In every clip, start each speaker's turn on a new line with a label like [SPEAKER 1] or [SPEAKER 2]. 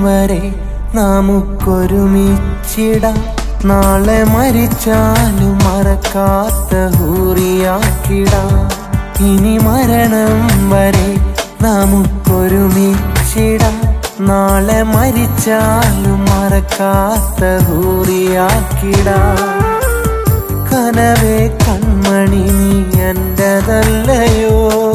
[SPEAKER 1] വരെ നമുക്കൊരുമിച്ചിടാം നാളെ മരിച്ചാലും മറക്കാത്ത ഹൂറിയാക്കിടാം ഇനി മരണം വരെ നമുക്കൊരുമിച്ചിടാം നാളെ മരിച്ചാലും മറക്കാത്ത ഹൂറിയാക്കിടാം കനവേ കൺമണി നീ എന്റതല്ലയോ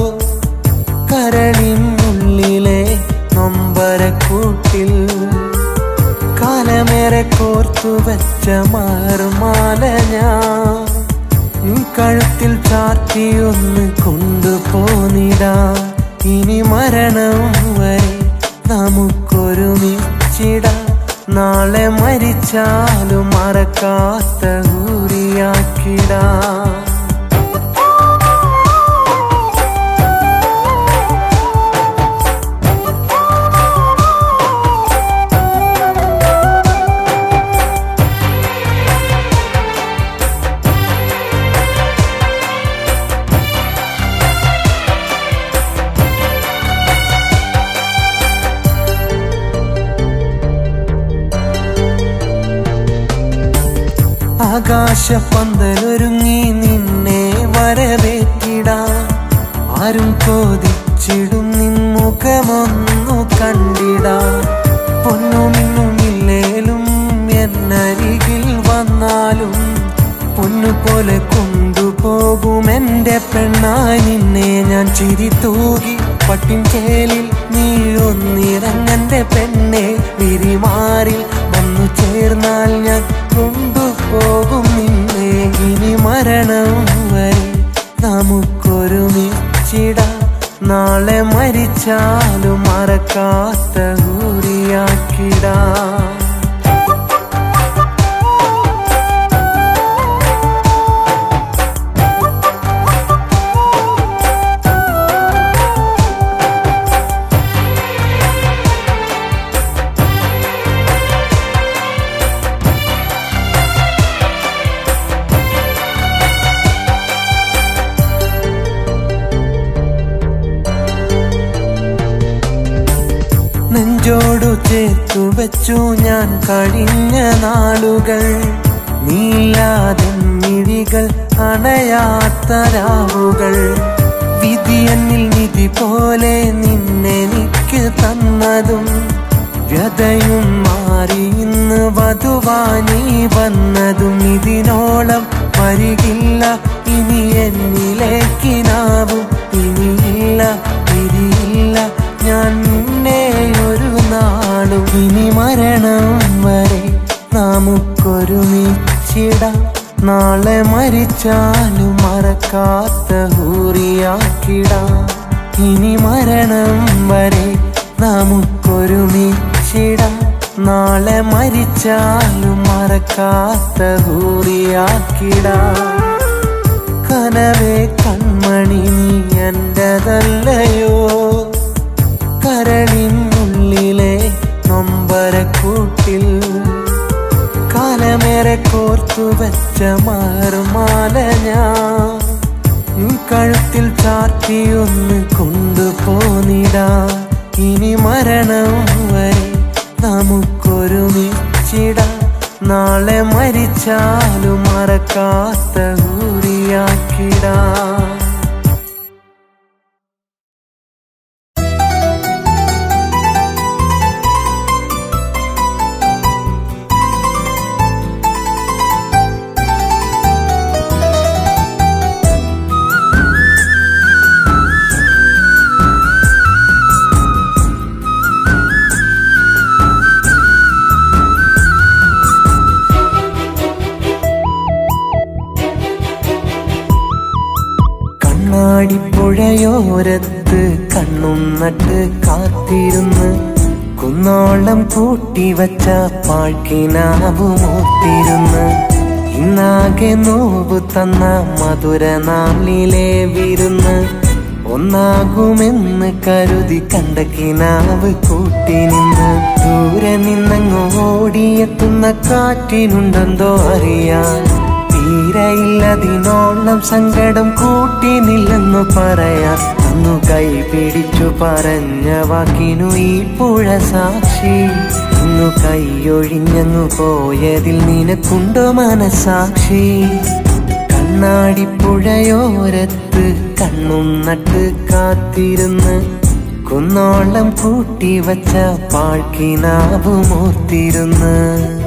[SPEAKER 1] കരളിനുള്ളിലെ നൊമ്പരക്കൂട്ടിൽ കാലമേറെ കോർത്തു വെച്ച മാറുമാല ഞാൻ നീ കഴുത്തിൽ ചാർത്തിയൊന്ന് കൊണ്ടുപോന്നിടാ ഇനി മരണം വരെ നമുക്കൊരുമിച്ചിടാം നാളെ മരിച്ചാലും മറക്കാത്ത ഊരിയാക്കിടാം ആകാശപ്പന്തലൊരുങ്ങി നിന്നെ വരവേറ്റിടാം ആരും ചോദിച്ചിടും നിൻ മുഖമൊന്നു കണ്ടിടാം പൊന്നുമിന്നുമില്ലേലും എന്നരികിൽ വന്നാലും പൊന്നുപോലെ കൊണ്ടുപോകും എന്റെ പെണ്ണായി നിന്നെ ഞാൻ ചിരി തൂകി പട്ടിൻ ചേലിൽ നീ ഒന്നിറങ്ങന്റെ പെണ്ണെ വിരിമാറിൽ വന്നു ചേർന്നാൽ ഞാൻ കൊണ്ടുപോകും നിന്നെ ഇനി മരണം വരെ നമുക്കൊരുമിച്ചിടാം നാളെ മരിച്ചാലും മറക്കാത്ത ഊരിയാക്കിടാം നെഞ്ചോടു ചേർത്തു വെച്ചു ഞാൻ കഴിഞ്ഞ നാളുകൾ നീലാതെ മിഴികൾ അണയാത്ത രാവുകൾ വിധി എന്നിൽ നിധി പോലെ നിന്നെനിക്ക് തന്നതും വ്യതയും മാറി ഇന്ന് വധുവാനി വന്നതും ഇതിനോളം വരികില്ല ഇനി എന്നിലേക്കിനാവും ഇനിയില്ല തിരിയില്ല ഞാൻ നിന്നെ ഒരു നാളും ഇനി മരണം വരെ നമുക്കൊരുമിച്ചിടാം നാളെ മരിച്ചാലും മറക്കാത്ത ഹൂറിയാക്കിടാം ഇനി മരണം വരെ നമുക്കൊരുമിച്ചിടാം നാളെ മരിച്ചാലും മറക്കാത്ത ഹൂറിയാക്കിടാം കനവേ കൺമണി നീ എന്റതല്ലയോ കരളിനുള്ളിലെ നൊമ്പരക്കൂട്ടിൽ കാലമേറെ കോർത്തു വെച്ച മാറുമാല ഞാൻ നീ കഴുത്തിൽ ചാർത്തിയൊന്ന് കൊണ്ടുപോന്നിടാ ഇനി മരണം വരെ നമുക്കൊരുമിച്ചിടാം നാളെ മരിച്ചാലും മറക്കാത്ത ഊരിയാക്കിടാം കണ്ണാടിപ്പുഴയോരത്ത് കണ്ണും നട്ട് കാത്തിരുന്ന് കുന്നോളം കൂട്ടിവച്ച പാഴ്ക്കിനാവുമൂത്തിരുന്ന് ഇന്നാകെ നോവ് തന്ന മധുര നാളിലെ വിരുന്ന് ഒന്നാകുമെന്ന് കരുതി കണ്ട കിനാവ് കൂട്ടി നിന്ന് ദൂരെ നിന്നങ്ങ് ഓടിയെത്തുന്ന കാറ്റിനുണ്ടെന്തോ അറിയാൻ തീ തീരയില്ലതിനോളം സങ്കടം കൂട്ടിനില്ലെന്നു പറയാൻ അന്നു കൈ പിടിച്ചു പറഞ്ഞ വാക്കിനു ഈ പുഴ സാക്ഷി ഇന്നു കൈയൊഴിഞ്ഞങ്ങു പോയതിൽ നിനക്കുണ്ടോ മനസാക്ഷി കണ്ണാടിപ്പുഴയോരത്ത് കണ്ണും നട്ട് കാത്തിരുന്ന് കുന്നോളം കൂട്ടി വച്ച പാഴ്ക്കിനാവുമോർത്തിരുന്ന്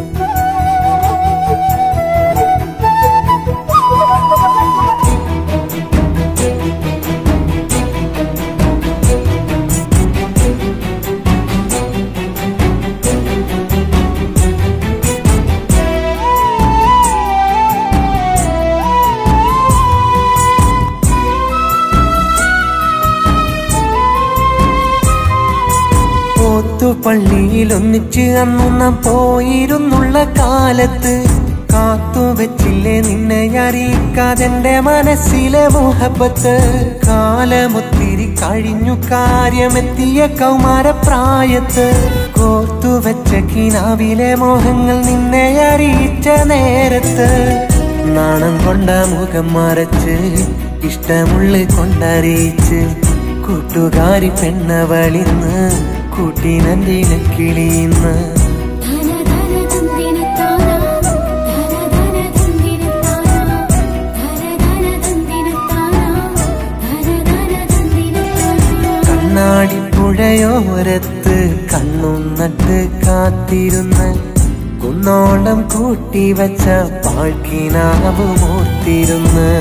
[SPEAKER 1] പള്ളിയിൽ ഒന്നിച്ച് അന്നു നാം പോയിരുന്നുള്ള കാലത്ത് കാത്തു വെച്ചില്ലേ നിന്നെ അറിയിക്കാതെന്റെ മനസ്സിലെ മോഹബത്ത് കാലമൊത്തിരി കഴിഞ്ഞു കാര്യമെത്തിയ കൗമാരപ്രായത്ത് കോർത്തു വെച്ച കിനാവിലെ മോഹങ്ങൾ നിന്നെ അറിയിച്ച നേരത്ത് നാണം കൊണ്ട മുഖം മറച്ച് ഇഷ്ടമുള്ള കൊണ്ടറിയിച്ച് കൂട്ടുകാരി പെണ്ണവളിന്ന് കൂട്ടിനന്റെ കിളിയുന്ന്
[SPEAKER 2] ധന ധന തന്തിനത്താന ധന ധന തന്തിനത്താന ധന ധന തന്തിനത്താന ധന ധന തന്തിനത്താന
[SPEAKER 1] കണ്ണാടിപ്പുഴയോരത്ത് കണ്ണും നട്ട് കാത്തിരുന്ന് കുന്നോളം കൂട്ടി വച്ച പാഴ്ക്കിനാവ് മൂർത്തിരുന്ന്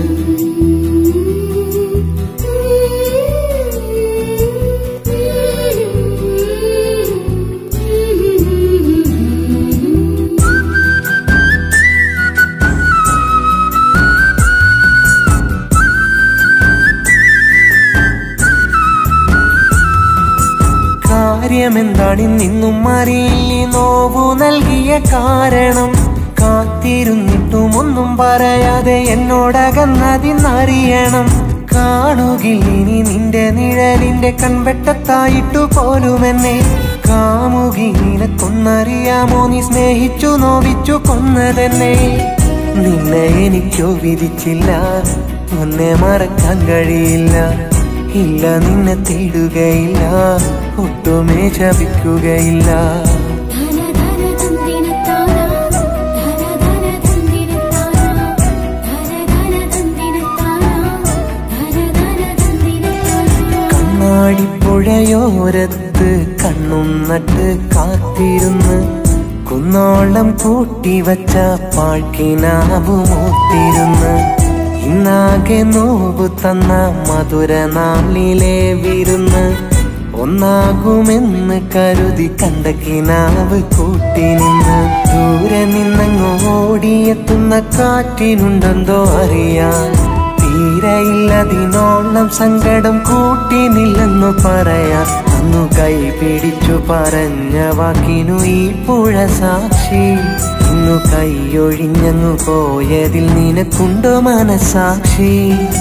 [SPEAKER 1] കാര്യമെന്താണിന്നും അറിയില്ല നോവു നൽകിയ കാരണം കാത്തിരുന്നിട്ടും ഒന്നും പറയാതെ എന്നോടകന്നതിന്നറിയണം കാണുകില്ലിനി നിന്റെ നിഴലിന്റെ കൺവെട്ടത്തായിട്ടു പോലും എന്നെ കാമുകി നിനക്കൊന്നറിയാമോ നീ സ്നേഹിച്ചു നോവിച്ചു കൊന്നതെന്നെ നിന്നെ എനിക്കോ വിധിച്ചില്ല ഒന്നെ മറക്കാൻ കഴിയില്ല ഇല്ല നിന്നെ തേടുകയില്ല ഒട്ടുമേ ശപിക്കുകയില്ല
[SPEAKER 2] ധന ധന തന്തിനത്താന ധന ധന തന്തിനത്താന ധന ധന തന്തിനത്താന ധന ധന തന്തിനത്താന
[SPEAKER 1] കണ്ണാടിപ്പുഴയോരത്ത് കണ്ണും നട്ട് കാത്തിരുന്ന് കുന്നോളം കൂട്ടി വച്ച പാഴ്ക്കിനാവുമൂത്തിരുന്ന് ഇന്നാകെ നോവു തന്ന മധുര നാളിലെ വിരുന്ന് ഒന്നാകുമെന്ന് കരുതി കണ്ട കിനാവ് കൂട്ടി നിന്ന് ദൂരെ നിന്നങ്ങ് ഓടിയെത്തുന്ന കാറ്റിനുണ്ടെന്തോ അറിയാൻ തീരയില്ലതിനോളം സങ്കടം കൂട്ടിനില്ലെന്നു പറയാൻ അന്നു കൈ പിടിച്ചു പറഞ്ഞ വാക്കിനു ഈ പുഴ സാക്ഷി ഇന്നു കൈയൊഴിഞ്ഞങ്ങു പോയതിൽ നിനക്കുണ്ടോ മനസാക്ഷി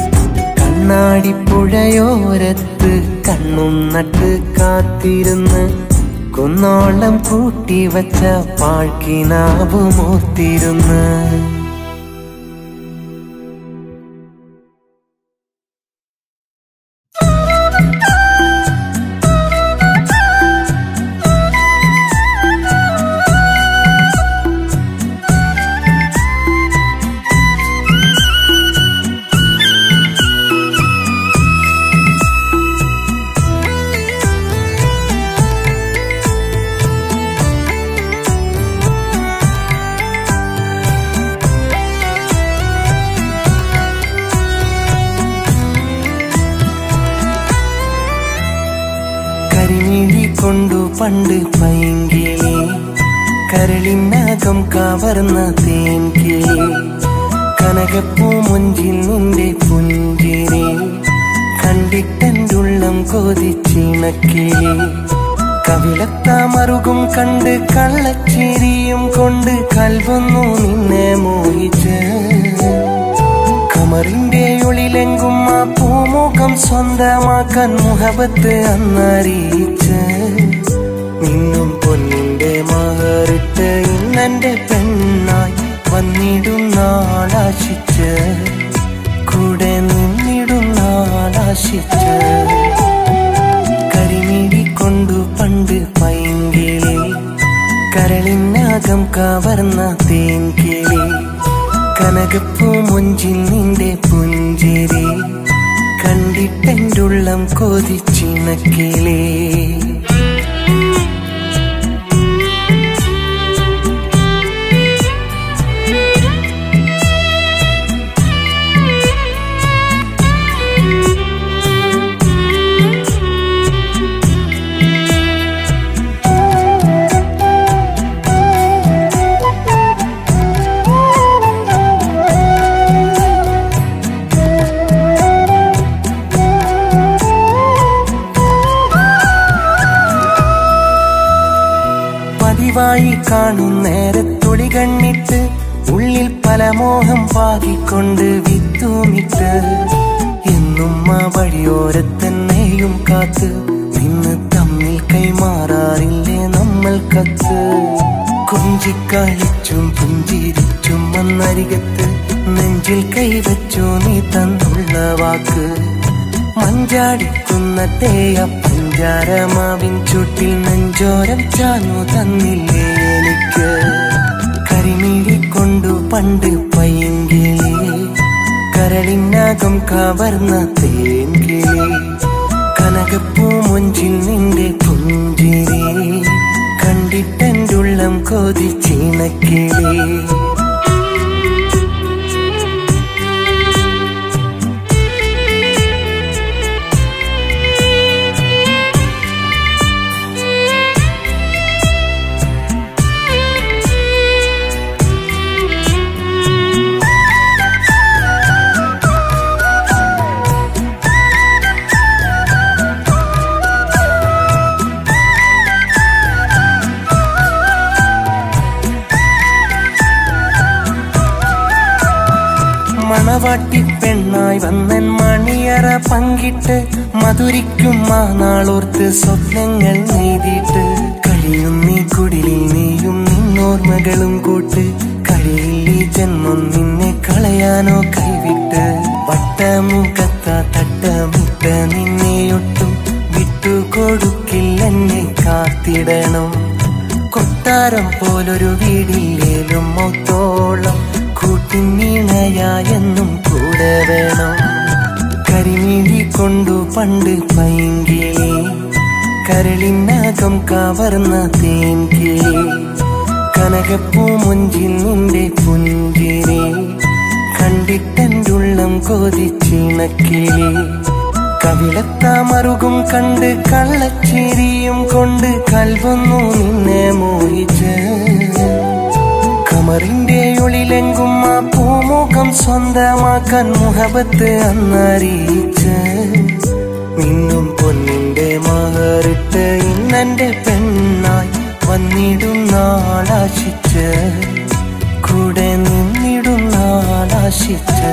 [SPEAKER 1] കണ്ണാടിപ്പുഴയോരത്ത് കണ്ണും നട്ട് കാത്തിരുന്ന് കുന്നോളം കൂട്ടി വച്ച പാഴ്ക്കിനാവുമോർത്തിരുന്ന് കരിമിഴി കൊണ്ടു പണ്ട് പൈങ്കിളി കരളിനകം കവർന്ന തേൻകിളി കനകപ്പൂ മുഞ്ചിൽ നിന്റെ പുഞ്ചിരി കണ്ടിട്ടെന്റുള്ളം കൊതിച്ചിണക്കിളി കവിളത്താമറുകും കണ്ട് കള്ളച്ചിരിയും കൊണ്ട് കൽവന്നു നിന്നെ മോഹിച്ച് കമറിന്റെ ഉള്ളിലെങ്കും ആ പൂമുഖം സ്വന്തമാക്കാൻ മുഹബത്ത് അന്നറിയിച്ച് നിന്നും പൊന്നിന്റെ മഹറിട്ട് ഇന്നെന്റെ പെണ്ണായി വന്നിടും നാളാശിച്ച് കൂടെ നിന്നിടും നാളാശിച്ച് കരിമിഴി കൊണ്ടു പണ്ട് പൈങ്കിളി കരളിനകം കവർന്ന തേൻകിളി കനകപ്പൂ മുഞ്ചിൽ നിന്റെ പുഞ്ചിരി കണ്ടിട്ടെൻ്റുള്ളം കൊതിച്ചിണക്കിളേ പതിവായി കാണും നേരത്തൊളി കണ്ണിട്ട് ഉള്ളിൽ പല മോഹം പാകിക്കൊണ്ട് വിത്തുമിട്ട് എന്നും ആ വഴിയോരത്തന്നെയും കാത്ത് നിന്ന് തമ്മിൽ കൈമാറാറില്ലേ നമ്മൾ കത്ത് കൊഞ്ചിക്കളിച്ചും പുഞ്ചിരിച്ചും വന്നരികത്ത് നെഞ്ചിൽ കൈവച്ചു നീ തന്നുള്ള വാക്ക് മഞ്ചാടിക്കുന്ന തേയ പഞ്ചാരമാവിൻ ചുട്ടിൽ നെഞ്ചോരം ചാഞ്ഞു തന്നില്ലേ എനിക്ക് കരിമീഴി കൊണ്ടു പണ്ട് പൈങ്കിളി കരളിനകം കവർന്ന തേൻകിളി കനകപ്പൂ മുഞ്ചിൽ നിന്റെ പുഞ്ചിരി കണ്ടിട്ടെൻ്റുള്ളം കൊതിച്ചിണക്കിളി മണവാട്ടി പെണ്ണായി വന്നൻ മണിയറ പങ്കിട്ട് മധുരിക്കും ആ നാളോർത്ത് സ്വപ്നങ്ങൾ നെയ്തിട്ട് കഴിയും നീ കുടിലിൽ നീയും നിന്നോർമ്മകളും കൂട്ട് കഴിയില്ലീ ജന്മം നിന്നെ കളയാനോ കൈവിട്ട് വട്ടമുഖത്ത തട്ടമിട്ട നിന്നെയൊട്ടും വിട്ടുകൊടുക്കില്ലെന്നെ കാത്തിടണം കൊട്ടാരം പോലൊരു വീടില്ലേലും മൊത്തോളം കൂട്ടിനീണയായെന്നും കൂടെ വേണം കരിമീഴി കൊണ്ടു പണ്ട് പൈങ്കിളി കരളിനകം കവർന്ന തേൻകിളി കനകപ്പൂ മുഞ്ചിൽ നിന്റെ പുഞ്ചിരി കണ്ടിട്ടെൻ്റുള്ളം കൊതിച്ചിണക്കിളി കവിളത്താമറുകും കണ്ട് കള്ളച്ചിരിയും കൊണ്ട് കൽവന്നു നിന്നെ മോഹിച്ച് കമറിന്റെ ഒളിലെങ്കും ആ പൂമുഖം സ്വന്തമാക്കാൻ മുഹബത്ത് അന്നറിയിച്ച് നിന്നും പൊന്നിന്റെ മഹറിട്ട് ഇന്നെന്റെ പെണ്ണായി വന്നിടും നാളാശിച്ച് കൂടെ നിന്നിടും നാളാശിച്ച്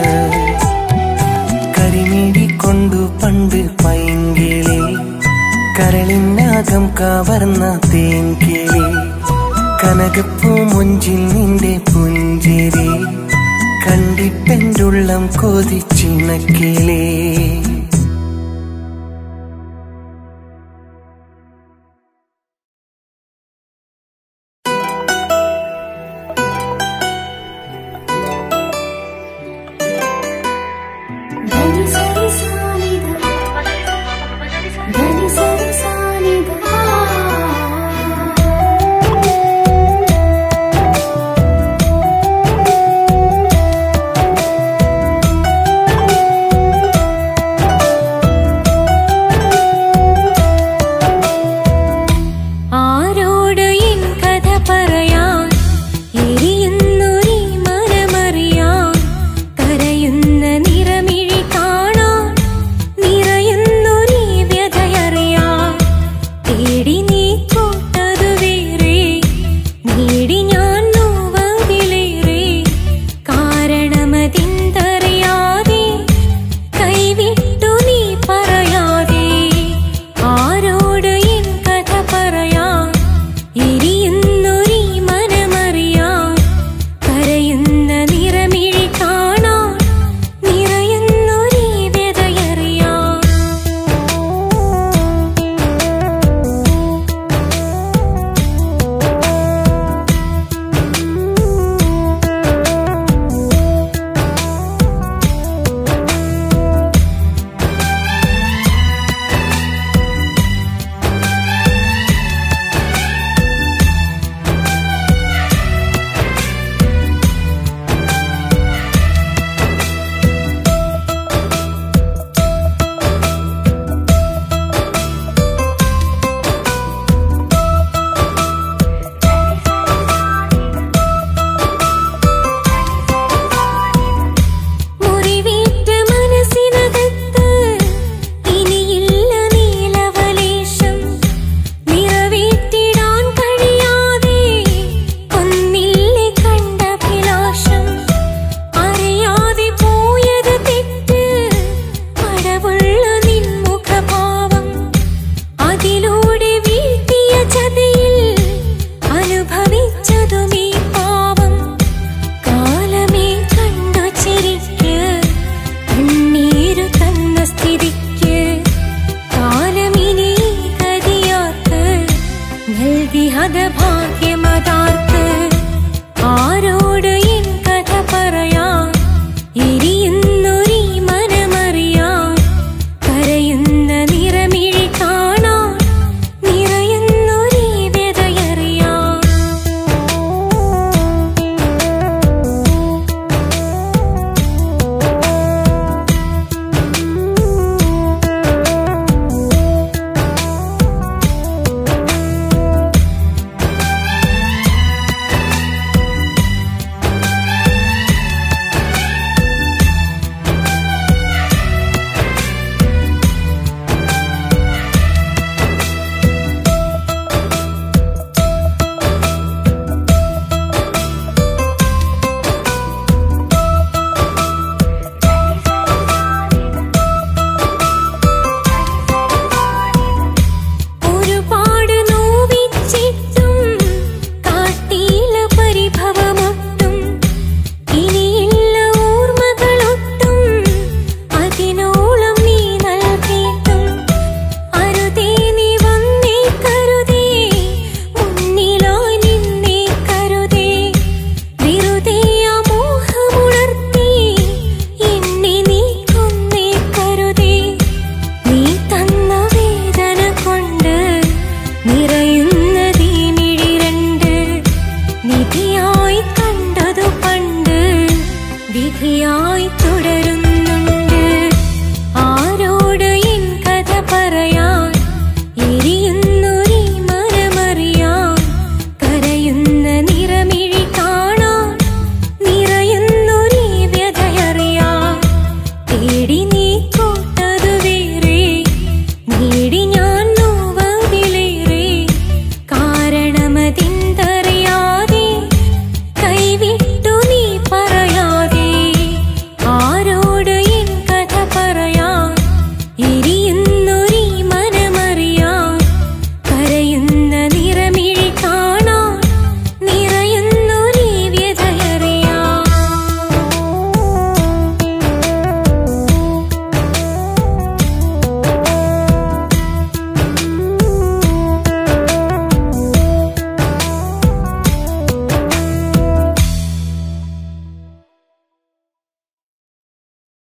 [SPEAKER 1] കരിമീഴി കൊണ്ടു പണ്ട് പൈങ്കിളി കരളിനകം കവർന്ന തേൻകിളി കനകപ്പൂ മുഞ്ചിൽ നിന്റെ പുഞ്ചിരി കണ്ടിട്ടെൻ്റുള്ളം കൊതിച്ചിണക്കിളേ
[SPEAKER 2] ധനി സരി സാനിധ ധനി സരി സാനിധ
[SPEAKER 1] കരിമീഴി
[SPEAKER 2] തേടി നീ